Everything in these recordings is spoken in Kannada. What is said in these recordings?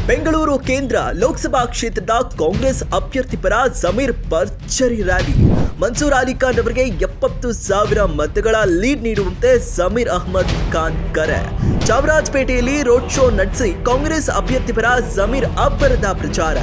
ಬೆಂಗಳೂರು ಕೇಂದ್ರ ಲೋಕಸಭಾ ಕ್ಷೇತ್ರದ ಕಾಂಗ್ರೆಸ್ ಅಭ್ಯರ್ಥಿ ಪರ ಜಮೀರ್ ಭರ್ಜರಿ ರ್ಯಾಲಿ ಮನ್ಸೂರ್ ಅಲಿ ಖಾನ್ ಅವರಿಗೆ ಎಪ್ಪತ್ತು ಸಾವಿರ ಮತಗಳ ಲೀಡ್ ನೀಡುವಂತೆ ಜಮೀರ್ ಅಹ್ಮದ್ ಖಾನ್ ಕರೆ ಚಾಮರಾಜಪೇಟೆಯಲ್ಲಿ ರೋಡ್ ಶೋ ನಡೆಸಿ ಕಾಂಗ್ರೆಸ್ ಅಭ್ಯರ್ಥಿ ಪರ ಜಮೀರ್ ಅಬ್ಬರದ ಪ್ರಚಾರ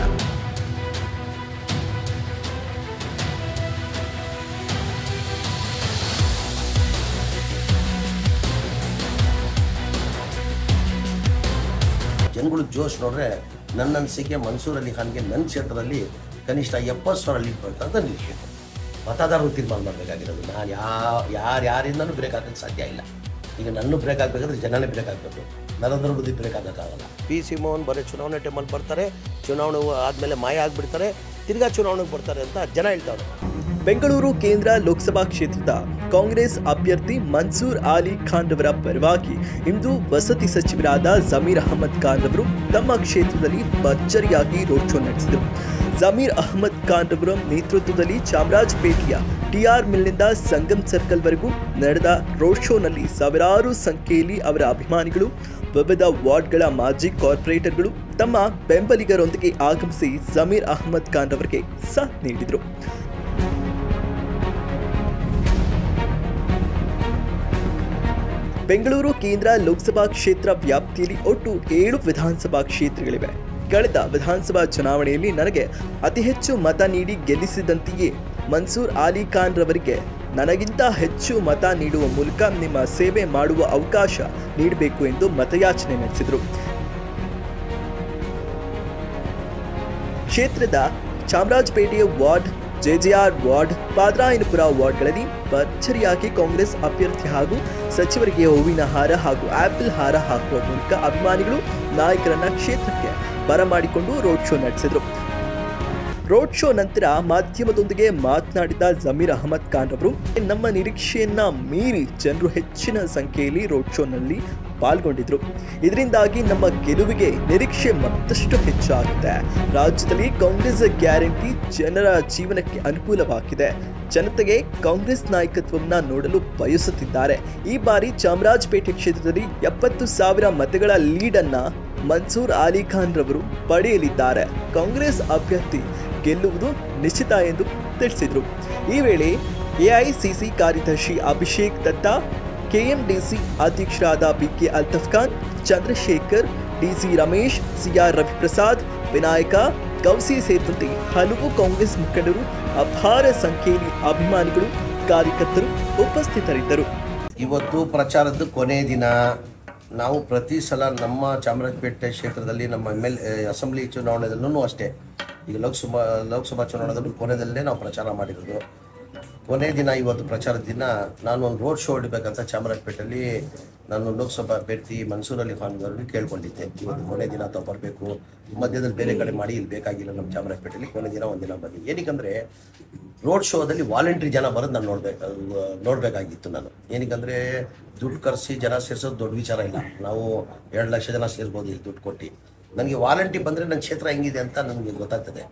ಜನಗಳು ಜೋಶ್ ನೋಡ್ರೆ ನನ್ನ ಅನಿಸಿಕೆ ಮನ್ಸೂರ್ ಅಲಿ ಖಾನ್ಗೆ ನನ್ನ ಕ್ಷೇತ್ರದಲ್ಲಿ ಕನಿಷ್ಠ ಎಪ್ಪತ್ತು ಸಾವಿರ ಲೀಡ್ ಬರುತ್ತೆ ಅಂತ ನಿರೀಕ್ಷೆ ಮತದಾರರು ತೀರ್ಮಾನ ಮಾಡಬೇಕಾಗಿರೋದು ನಾನು ಯಾವ ಯಾರು ಯಾರಿಂದನೂ ಬ್ರೇಕ್ ಹಾಕಕ್ಕೆ ಸಾಧ್ಯ ಇಲ್ಲ ಈಗ ನನ್ನ ಬ್ರೇಕ್ ಆಗಬೇಕಾದ್ರೆ ಜನನೇ ಬ್ರೇಕ್ ಆಗಬೇಕು ನರೇಂದ್ರ ಮೋದಿ ಬ್ರೇಕ್ ಆಗೋಕ್ಕಾಗಲ್ಲ ಪಿ ಸಿ ಮೋಹನ್ ಬರೀ ಚುನಾವಣೆ ಟೈಮಲ್ಲಿ ಬರ್ತಾರೆ ಚುನಾವಣೆ ಆದಮೇಲೆ ಮಾಯ ಆಗಿಬಿಡ್ತಾರೆ ತಿರ್ಗಾ ಚುನಾವಣೆಗೆ ಬರ್ತಾರೆ ಅಂತ ಜನ ಹೇಳ್ತಾರೆ ಬೆಂಗಳೂರು ಕೇಂದ್ರ ಲೋಕಸಭಾ ಕ್ಷೇತ್ರದ ಕಾಂಗ್ರೆಸ್ ಅಭ್ಯರ್ಥಿ ಮನ್ಸೂರ್ ಅಲಿ ಖಾನ್ ರವರ ಪರವಾಗಿ ಇಂದು ವಸತಿ ಸಚಿವರಾದ ಜಮೀರ್ ಅಹಮದ್ ಖಾನ್ ರವರು ತಮ್ಮ ಕ್ಷೇತ್ರದಲ್ಲಿ ಭರ್ಜರಿಯಾಗಿ ರೋಡ್ ಶೋ ನಡೆಸಿದರು ಜಮೀರ್ ಅಹಮದ್ ಖಾನ್ ರವರ ನೇತೃತ್ವದಲ್ಲಿ ಚಾಮರಾಜಪೇಟೆಯ ಟಿಆರ್ ಮಿಲ್ನಿಂದ ಸಂಗಮ್ ಸರ್ಕಲ್ವರೆಗೂ ನಡೆದ ರೋಡ್ ಶೋನಲ್ಲಿ ಸಾವಿರಾರು ಸಂಖ್ಯೆಯಲ್ಲಿ ಅವರ ಅಭಿಮಾನಿಗಳು ವಿವಿಧ ವಾರ್ಡ್ಗಳ ಮಾಜಿ ಕಾರ್ಪೊರೇಟರ್ಗಳು ತಮ್ಮ ಬೆಂಬಲಿಗರೊಂದಿಗೆ ಆಗಮಿಸಿ ಜಮೀರ್ ಅಹಮದ್ ಖಾನ್ ರವರಿಗೆ ಸಾಥ್ ನೀಡಿದರು ಬೆಂಗಳೂರು ಕೇಂದ್ರ ಲೋಕಸಭಾ ಕ್ಷೇತ್ರ ವ್ಯಾಪ್ತಿಯಲ್ಲಿ ಒಟ್ಟು ಏಳು ವಿಧಾನಸಭಾ ಕ್ಷೇತ್ರಗಳಿವೆ ಕಳೆದ ವಿಧಾನಸಭಾ ಚುನಾವಣೆಯಲ್ಲಿ ನನಗೆ ಅತಿ ಹೆಚ್ಚು ಮತ ನೀಡಿ ಗೆಲ್ಲಿಸಿದಂತೆಯೇ ಮನ್ಸೂರ್ ಅಲಿ ಖಾನ್ ರವರಿಗೆ ನನಗಿಂತ ಹೆಚ್ಚು ಮತ ನೀಡುವ ಮೂಲಕ ನಿಮ್ಮ ಸೇವೆ ಮಾಡುವ ಅವಕಾಶ ನೀಡಬೇಕು ಎಂದು ಮತಯಾಚನೆ ನಡೆಸಿದರು ಕ್ಷೇತ್ರದ ಚಾಮರಾಜಪೇಟೆಯ ವಾರ್ಡ್ ಜೆಜೆಆರ್ ವಾರ್ಡ್ ಪಾದ್ರಾಯನಪುರ ವಾರ್ಡ್ಗಳಲ್ಲಿ ಭರ್ಜರಿಯಾಗಿ ಕಾಂಗ್ರೆಸ್ ಅಭ್ಯರ್ಥಿ ಹಾಗೂ ಸಚಿವರಿಗೆ ಹೂವಿನ ಹಾರ ಹಾಗೂ ಆಪಲ್ ಹಾರ ಹಾಕುವ ಮೂಲಕ ಅಭಿಮಾನಿಗಳು ನಾಯಕರನ್ನ ಕ್ಷೇತ್ರಕ್ಕೆ ಬರಮಾಡಿಕೊಂಡು ರೋಡ್ ಶೋ ನಡೆಸಿದರು ರೋಡ್ ಶೋ ನಂತರ ಮಾಧ್ಯಮದೊಂದಿಗೆ ಮಾತನಾಡಿದ ಜಮೀರ್ ಅಹಮದ್ ಖಾನ್ ಅವರು ನಮ್ಮ ನಿರೀಕ್ಷೆಯನ್ನ ಮೀರಿ ಜನರು ಹೆಚ್ಚಿನ ಸಂಖ್ಯೆಯಲ್ಲಿ ರೋಡ್ ಶೋನಲ್ಲಿ ಪಾಲ್ಗೊಂಡಿದ್ರು ಇದರಿಂದಾಗಿ ನಮ್ಮ ಗೆಲುವಿಗೆ ನಿರೀಕ್ಷೆ ಮತ್ತಷ್ಟು ಹೆಚ್ಚಾಗಿದೆ ರಾಜ್ಯದಲ್ಲಿ ಕಾಂಗ್ರೆಸ್ ಗ್ಯಾರಂಟಿ ಜನರ ಜೀವನಕ್ಕೆ ಅನುಕೂಲವಾಗಿದೆ ಜನತೆಗೆ ಕಾಂಗ್ರೆಸ್ ನಾಯಕತ್ವವನ್ನ ನೋಡಲು ಬಯಸುತ್ತಿದ್ದಾರೆ ಈ ಬಾರಿ ಚಾಮರಾಜಪೇಟೆ ಕ್ಷೇತ್ರದಲ್ಲಿ ಎಪ್ಪತ್ತು ಸಾವಿರ ಮತಗಳ ಲೀಡನ್ನ ಮನ್ಸೂರ್ ಅಲಿ ಖಾನ್ ರವರು ಪಡೆಯಲಿದ್ದಾರೆ ಕಾಂಗ್ರೆಸ್ ಅಭ್ಯರ್ಥಿ ಗೆಲ್ಲುವುದು ನಿಶ್ಚಿತ ಎಂದು ತಿಳಿಸಿದರು ಈ ವೇಳೆ ಎಐಸಿಸಿ ಕಾರ್ಯದರ್ಶಿ ಅಭಿಷೇಕ್ ದತ್ತಾ ಕೆಎಂಡಿಸಿ ಅಧ್ಯಕ್ಷರಾದ BK Altaf Khan Chandrashekar DC Ramesh CR Raviprasad Vinayaka Gowsi ಸೇರಿದಂತೆ ಹಲವು ಕಾಂಗ್ರೆಸ್ ಮುಖಂಡರು ಅಪಾರ ಸಂಖ್ಯೆಯಲ್ಲಿ ಅಭಿಮಾನಿಗಳು ಕಾರ್ಯಕರ್ತರು ಉಪಸ್ಥಿತರಿದ್ದರು ಇವತ್ತು ಪ್ರಚಾರದ ಕೊನೆ ದಿನ ನಾವು ಪ್ರತಿ ಸಲ ನಮ್ಮ ಚಾಮರಾಜಪೇಟೆ ಕ್ಷೇತ್ರದಲ್ಲಿ ನಮ್ಮ ಎಮ್ ಎಲ್ ಅಸೆಂಬ್ಲಿ ಚುನಾವಣೆದಲ್ಲೂ ಅಷ್ಟೇ ಈಗ ಲೋಕಸಭಾ ಲೋಕಸಭಾ ಚುನಾವಣೆದಲ್ಲೂ ಕೊನೆಯದಲ್ಲೇ ನಾವು ಪ್ರಚಾರ ಮಾಡಿರೋದು ಕೊನೆ ದಿನ ಇವತ್ತು ಪ್ರಚಾರದ ದಿನ ನಾನು ಒಂದು ರೋಡ್ ಶೋ ಹೊಡಿಬೇಕಂತ ಚಾಮರಾಜಪೇಟೆಯಲ್ಲಿ ನಾನು ಲೋಕಸಭಾ ಅಭ್ಯರ್ಥಿ ಮನ್ಸೂರ್ ಅಲಿ ಖಾನ್ ಅವರಿಗೆ ಕೇಳ್ಕೊಂಡಿದ್ದೆ ಇವತ್ತು ಕೊನೆ ದಿನ ತಾವು ಬರಬೇಕು ಮಧ್ಯದಲ್ಲಿ ಬೇರೆ ಕಡೆ ಮಾಡಿ ಇಲ್ಲಿ ಬೇಕಾಗಿಲ್ಲ ನಮ್ಮ ಚಾಮರಾಜಪೇಟೆಯಲ್ಲಿ ಕೊನೆ ದಿನ ಒಂದಿನ ಬನ್ನಿ ಏನಕ್ಕಂದ್ರೆ ರೋಡ್ ಶೋದಲ್ಲಿ ವಾಲಂಟ್ರಿ ಜನ ಬರೋದು ನಾನು ನೋಡ್ಬೇಕು ನೋಡಬೇಕಾಗಿತ್ತು ನಾನು ಏನಕ್ಕಂದ್ರೆ ದುಡ್ಡು ಕರೆಸಿ ಜನ ಸೇರಿಸೋದು ದೊಡ್ಡ ವಿಚಾರ ಇಲ್ಲ ನಾವು ಎರಡು ಲಕ್ಷ ಜನ ಸೇರ್ಬೋದು ಇಲ್ಲಿ ದುಡ್ಡು ಕೊಟ್ಟು ನನಗೆ ವಾಲಂಟಿ ಬಂದರೆ ನನ್ನ ಕ್ಷೇತ್ರ ಹೆಂಗಿದೆ ಅಂತ ನನಗೆ ಗೊತ್ತಾಗ್ತದೆ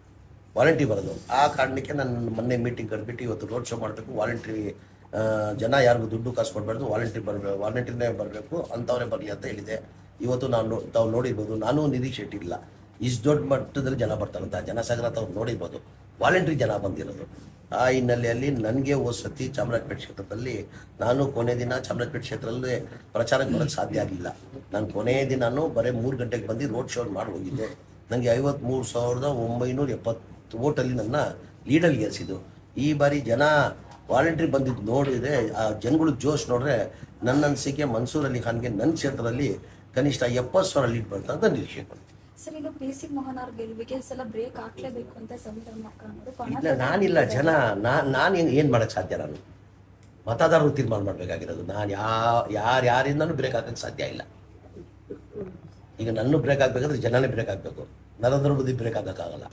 ವಾಲಂಟಿ ಬರೋದು ಆ ಕಾರಣಕ್ಕೆ ನಾನು ಮೊನ್ನೆ ಮೀಟಿಂಗ್ ಕರೆದ್ಬಿಟ್ಟು ಇವತ್ತು ರೋಡ್ ಶೋ ಮಾಡಬೇಕು ವಾಲಂಟ್ರಿ ಜನ ಯಾರಿಗೂ ದುಡ್ಡು ಕಾಸು ಕೊಡಬಾರ್ದು ವಾಲಂಟ್ರಿ ಬರಬೇಕು ವಾಲಂಟ್ರಿನೇ ಬರಬೇಕು ಅಂಥವರೇ ಬರಲಿ ಅಂತ ಹೇಳಿದೆ ಇವತ್ತು ನಾವು ನೋ- ತಾವು ನೋಡಿರ್ಬೋದು ನಾನು ನಿರೀಕ್ಷೆ ಇಟ್ಟಿಲ್ಲ ಇಷ್ಟು ದೊಡ್ಡ ಮಟ್ಟದಲ್ಲಿ ಜನ ಬರ್ತಾರಂತ ಜನಸಾಗರ ತಾವು ನೋಡಿರ್ಬೋದು ವಾಲಂಟ್ರಿ ಜನ ಬಂದಿರೋದು ಆ ಹಿನ್ನೆಲೆಯಲ್ಲಿ ನನಗೆ ಹೋದ ಸತಿ ಚಾಮರಾಜಪೇಟೆ ಕ್ಷೇತ್ರದಲ್ಲಿ ನಾನು ಕೊನೆ ದಿನ ಚಾಮರಾಜಪೇಟೆ ಕ್ಷೇತ್ರದಲ್ಲಿ ಪ್ರಚಾರಕ್ಕೆ ಬರೋಕ್ಕೆ ಸಾಧ್ಯ ಆಗಲಿಲ್ಲ ನಾನು ಕೊನೆ ದಿನಾನು ಬರೀ ಮೂರು ಗಂಟೆಗೆ ಬಂದು ರೋಡ್ ಶೋ ಮಾಡಿ ಹೋಗಿದ್ದೆ ನನಗೆ ಐವತ್ತ್ಮೂರು ಸಾವಿರದ ಒಂಬೈನೂರ ಎಪ್ಪತ್ತು ಓಟಲ್ಲಿ ನನ್ನ ಲೀಡಲ್ಲಿ ಗೆಲ್ಸಿದ್ದು ಈ ಬಾರಿ ಜನ ವಾಲಂಟ್ರಿ ಬಂದಿದ್ದು ನೋಡಿದ್ರೆ ಆ ಜನಗಳು ಜೋಶ್ ನೋಡ್ರೆ ನನ್ನ ಅನಿಸಿಕೆ ಮನ್ಸೂರ್ ಅಲಿ ಖಾನ್ಗೆ ನನ್ನ ಕ್ಷೇತ್ರದಲ್ಲಿ ಕನಿಷ್ಠ ಎಪ್ಪತ್ತು ಸಾವಿರ ಲೀಡ್ ಬರುತ್ತೆ ಅಂತ ನಿರೀಕ್ಷೆ ಪಡ್ತೀನಿ ಸರ್ ಈಗ ಪಿ ಸಿ ಮೋಹನ್ ಅವ್ರ ಗೆಲುವಿಗೆ ಈ ಸಲ ಬ್ರೇಕ್ ಹಾಕ್ಲೇಬೇಕು ಅಂತ ಸಮೀರ್ ಅಹ್ಮದ್ ಅವರು ಇಲ್ಲ ನಾನಿಲ್ಲ ಜನ ನಾನು ನಾನು ಏನು ಏನು ಮಾಡೋಕ್ಕೆ ಸಾಧ್ಯ ನಾನು ಮತದಾರರು ತೀರ್ಮಾನ ಮಾಡಬೇಕಾಗಿರೋದು ನಾನು ಯಾವ ಯಾರು ಯಾರಿಂದನೂ ಬ್ರೇಕ್ ಹಾಕಕ್ಕೆ ಸಾಧ್ಯ ಇಲ್ಲ ಈಗ ನನ್ನ ಬ್ರೇಕ್ ಆಗಬೇಕಾದ್ರೆ ಜನನೇ ಬ್ರೇಕ್ ಆಗಬೇಕು ನರೇಂದ್ರ ಮೋದಿ ಬ್ರೇಕ್ ಆಗೋಕ್ಕಾಗಲ್ಲ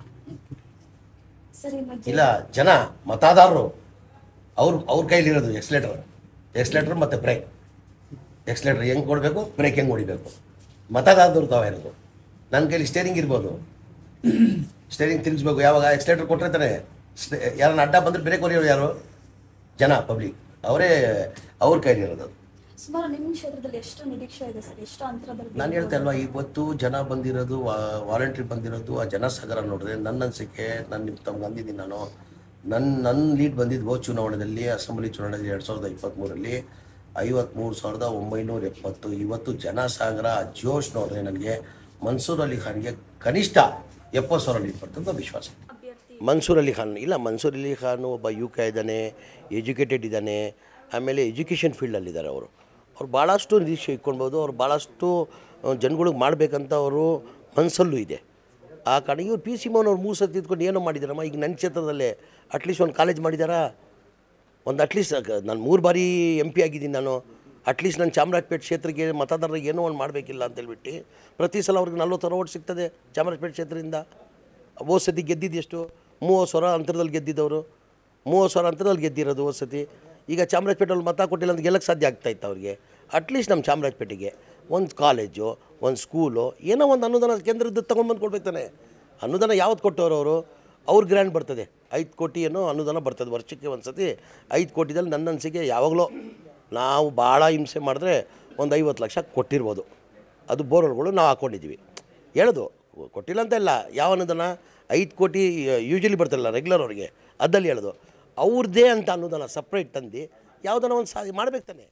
ಸರ್ ಈ ಮಧ್ಯೆ ಇಲ್ಲ ಜನ ಮತದಾರರು ಅವ್ರ ಅವ್ರ ಕೈಲಿರೋದು ಎಕ್ಸ್ಲೇಟರ್ ಎಕ್ಸ್ಲೇಟರ್ ಮತ್ತು ಬ್ರೇಕ್ ಎಕ್ಸ್ಲೇಟರ್ ಹೆಂಗೆ ಕೊಡಬೇಕು ಬ್ರೇಕ್ ಹೆಂಗೆ ಹೊಡಿಬೇಕು ಮತದಾರದವ್ರು ತಾವ ಇರೋದು ನನ್ನ ಕೈಲಿ ಸ್ಟೇರಿಂಗ್ ಇರ್ಬೋದು ಸ್ಟೇರಿಂಗ್ ತಿರುಗಿಸ್ಬೇಕು ಯಾವಾಗ ಎಕ್ಸ್ಲೇಟರ್ ಕೊಟ್ಟರೆ ತಾನೆ ಯಾರನ್ನ ಅಡ್ಡ ಬಂದ್ರೆ ಬ್ರೇಕ್ ಹೊಡೆಯೋರು ಯಾರು ಜನ ಪಬ್ಲಿಕ್ ಅವರೇ ಅವ್ರ ಕೈಲಿರೋದು ಸುಮಾರು ನಿಮ್ಮ ಕ್ಷೇತ್ರದಲ್ಲಿ ಎಷ್ಟು ನಿರೀಕ್ಷೆ ಇದೆ ಸರ್ ಎಷ್ಟು ಅಂತರದಲ್ಲಿ ನಾನು ಹೇಳ್ತಾ ಇಲ್ವಾ ಇವತ್ತು ಜನ ಬಂದಿರೋದು ವಾಲಂಟ್ರಿ ಬಂದಿರೋದು ಆ ಜನಸಾಗರ ನೋಡಿದ್ರೆ ನನ್ನ ಅನಿಸಿಕೆ ನಾನು ನಿಮ್ಮ ತಮ್ಗೆ ಅಂದಿದ್ದೀನಿ ನಾನು ನನ್ನ ನನ್ನ ಲೀಡ್ ಬಂದಿದ್ದು ಹೋದ ಚುನಾವಣೆಯಲ್ಲಿ ಅಸೆಂಬ್ಲಿ ಚುನಾವಣೆಯಲ್ಲಿ ಎರಡು ಸಾವಿರದ ಇಪ್ಪತ್ತ್ಮೂರರಲ್ಲಿ ಐವತ್ತ್ಮೂರು ಸಾವಿರದ ಒಂಬೈನೂರ ಎಪ್ಪತ್ತು ಇವತ್ತು ಜನಸಾಗರ ಆ ಜೋಶ್ ನೋಡಿದ್ರೆ ನನಗೆ ಮನ್ಸೂರ್ ಅಲಿ ಖಾನ್ಗೆ ಕನಿಷ್ಠ ಎಪ್ಪತ್ತು ಸಾವಿರ ಲೀಡ್ ಬರ್ತಂತ ವಿಶ್ವಾಸ ಮನ್ಸೂರ್ ಅಲಿ ಖಾನ್ ಇಲ್ಲ ಮನ್ಸೂರ್ ಅಲಿ ಖಾನ್ ಒಬ್ಬ ಯುವಕ ಇದ್ದಾನೆ ಎಜುಕೇಟೆಡ್ ಇದ್ದಾನೆ ಆಮೇಲೆ ಎಜುಕೇಷನ್ ಫೀಲ್ಡಲ್ಲಿದ್ದಾರೆ ಅವರು ಅವ್ರು ಭಾಳಷ್ಟು ನಿರೀಕ್ಷೆ ಇಟ್ಕೊಳ್ಬೋದು ಅವ್ರು ಭಾಳಷ್ಟು ಜನಗಳಿಗೆ ಮಾಡಬೇಕಂತ ಅವರು ಮನಸ್ಸಲ್ಲೂ ಇದೆ ಆ ಕಾರಣ ಇವ್ರು ಪಿ ಸಿ ಮೋಹನ್ ಅವ್ರು ಮೂರು ಸತಿ ಇದ್ಕೊಂಡು ಏನೋ ಮಾಡಿದಾರಮ್ಮ ಈಗ ನನ್ನ ಕ್ಷೇತ್ರದಲ್ಲೇ ಅಟ್ಲೀಸ್ಟ್ ಒಂದು ಕಾಲೇಜ್ ಮಾಡಿದಾರಾ ಒಂದು ಅಟ್ಲೀಸ್ಟ್ ನಾನು ಮೂರು ಬಾರಿ ಎಂ ಪಿ ಆಗಿದ್ದೀನಿ ನಾನು ಅಟ್ಲೀಸ್ಟ್ ನನ್ನ ಚಾಮರಾಜಪೇಟೆ ಕ್ಷೇತ್ರಕ್ಕೆ ಮತದಾರರಿಗೆ ಏನೋ ಒಂದು ಮಾಡಬೇಕಿಲ್ಲ ಅಂತೇಳ್ಬಿಟ್ಟು ಪ್ರತಿ ಸಲ ಅವ್ರಿಗೆ ನಲ್ವತ್ತು ಸಾವಿರ ಓಟ್ ಸಿಗ್ತದೆ ಚಾಮರಾಜಪೇಟೆ ಕ್ಷೇತ್ರದಿಂದ ಹೋದ ಸತಿ ಗೆದ್ದಿದ್ದು ಎಷ್ಟು ಮೂವತ್ತು ಸಾವಿರ ಅಂತರದಲ್ಲಿ ಗೆದ್ದಿದ್ದವರು ಮೂವತ್ತು ಸಾವಿರ ಅಂತರದಲ್ಲಿ ಗೆದ್ದಿರೋದು ಹೋದ ಸತಿ ಈಗ ಚಾಮರಾಜಪೇಟೆಯಲ್ಲಿ ಮತ ಕೊಟ್ಟಿಲ್ಲ ಅಂತ ಗೆಲ್ಲಕ್ಕೆ ಸಾಧ್ಯ ಆಗ್ತಾಯಿತ್ತು ಅವ್ರಿಗೆ ಅಟ್ಲೀಸ್ಟ್ ನಮ್ಮ ಚಾಮರಾಜಪೇಟೆಗೆ ಒಂದು ಕಾಲೇಜು ಒಂದು ಸ್ಕೂಲು ಏನೋ ಒಂದು ಅನುದಾನ ಕೇಂದ್ರದ್ದು ತೊಗೊಂಡ್ಬಂದು ಕೊಡ್ಬೇಕು ತಾನೆ ಅನುದಾನ ಯಾವತ್ತು ಕೊಟ್ಟವರು ಅವರು ಅವ್ರ ಗ್ರ್ಯಾಂಡ್ ಬರ್ತದೆ ಐದು ಕೋಟಿ ಏನೋ ಅನುದಾನ ಬರ್ತದೆ ವರ್ಷಕ್ಕೆ ಒಂದು ಸತಿ ಐದು ಕೋಟಿದಲ್ಲಿ ನನ್ನ ಅನಿಸಿಕೆ ಯಾವಾಗಲೂ ನಾವು ಭಾಳ ಹಿಂಸೆ ಮಾಡಿದ್ರೆ ಒಂದು ಐವತ್ತು ಲಕ್ಷ ಕೊಟ್ಟಿರ್ಬೋದು ಅದು ಬೋರ್ವೆಲ್ಗಳು ನಾವು ಹಾಕ್ಕೊಂಡಿದ್ದೀವಿ ಹೇಳೋದು ಕೊಟ್ಟಿಲ್ಲ ಅಂತ ಇಲ್ಲ ಯಾವ ಅನುದಾನ ಐದು ಕೋಟಿ ಯೂಶಲಿ ಬರ್ತಾರಲ್ಲ ರೆಗ್ಯುಲರ್ ಅವ್ರಿಗೆ ಅದಲ್ಲಿ ಹೇಳೋದು ಅವ್ರದ್ದೇ ಅಂತ ಅನುದಾನ ಸಪ್ರೇಟ್ ತಂದು ಯಾವುದನ್ನ ಒಂದು ಸಾ ಮಾಡ್ಬೇಕು ತಾನೆ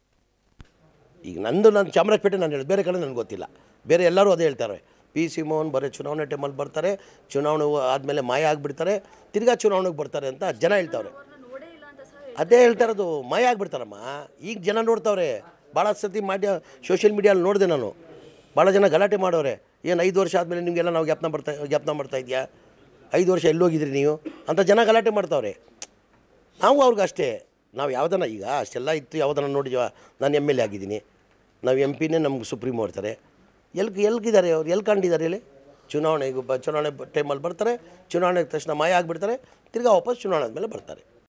ಈಗ ನಂದು ನಾನು ಚಾಮರಾಜಪೇಟೆ ನಾನು ಹೇಳೋದು ಬೇರೆ ಕಡೆ ನನಗೆ ಗೊತ್ತಿಲ್ಲ ಬೇರೆ ಎಲ್ಲರೂ ಅದೇ ಹೇಳ್ತಾರೆ ಪಿ ಸಿ ಮೋಹನ್ ಬರೀ ಚುನಾವಣೆ ಟೈಮಲ್ಲಿ ಬರ್ತಾರೆ ಚುನಾವಣೆ ಆದಮೇಲೆ ಮಾಯ ಆಗಿಬಿಡ್ತಾರೆ ತಿರ್ಗಾ ಚುನಾವಣೆಗೆ ಬರ್ತಾರೆ ಅಂತ ಜನ ಹೇಳ್ತಾವ್ರೆ ಅದೇ ಹೇಳ್ತಾ ಇರೋದು ಮಾಯ ಆಗಿಬಿಡ್ತಾರಮ್ಮ ಈಗ ಜನ ನೋಡ್ತಾವ್ರೆ ಭಾಳ ಸತಿ ಮಾಡಿ ಸೋಷಿಯಲ್ ಮೀಡಿಯಲ್ಲಿ ನೋಡಿದೆ ನಾನು ಭಾಳ ಜನ ಗಲಾಟೆ ಮಾಡೋರೆ ಏನು ಐದು ವರ್ಷ ಆದಮೇಲೆ ನಿಮಗೆಲ್ಲ ನಾವು ಜ್ಞಾಪನ ಬರ್ತಾ ಜ್ಞಾಪನ ಬರ್ತಾ ಇದೆಯಾ ಐದು ವರ್ಷ ಎಲ್ಲೋಗಿದ್ರಿ ನೀವು ಅಂತ ಜನ ಗಲಾಟೆ ಮಾಡ್ತಾವ್ರೆ ನಾವು ಅವ್ರಿಗೆ ಅಷ್ಟೇ ನಾವು ಯಾವುದನ್ನ ಈಗ ಅಷ್ಟೆಲ್ಲ ಇತ್ತು ಯಾವುದನ್ನ ನೋಡಿದ್ವ ನಾನು ಎಮ್ ಎಲ್ ಎ ಆಗಿದ್ದೀನಿ ನಾವು ಎಂ ಪಿನೇ ನಮ್ಗೆ ಸುಪ್ರೀಂ ಮಾಡ್ತಾರೆ ಎಲ್ಲಿ ಎಲ್ಗಿದ್ದಾರೆ ಅವ್ರು ಎಲ್ಲಿ ಕಂಡಿದ್ದಾರೆ ಹೇಳಿ ಚುನಾವಣೆಗೆ ಬ ಚುನಾವಣೆ ಟೈಮಲ್ಲಿ ಬರ್ತಾರೆ ಚುನಾವಣೆ ತಕ್ಷಣ ಮಾಯ ಆಗಿಬಿಡ್ತಾರೆ ತಿರ್ಗಾ ವಾಪಸ್ ಚುನಾವಣೆ ಆದಮೇಲೆ ಬರ್ತಾರೆ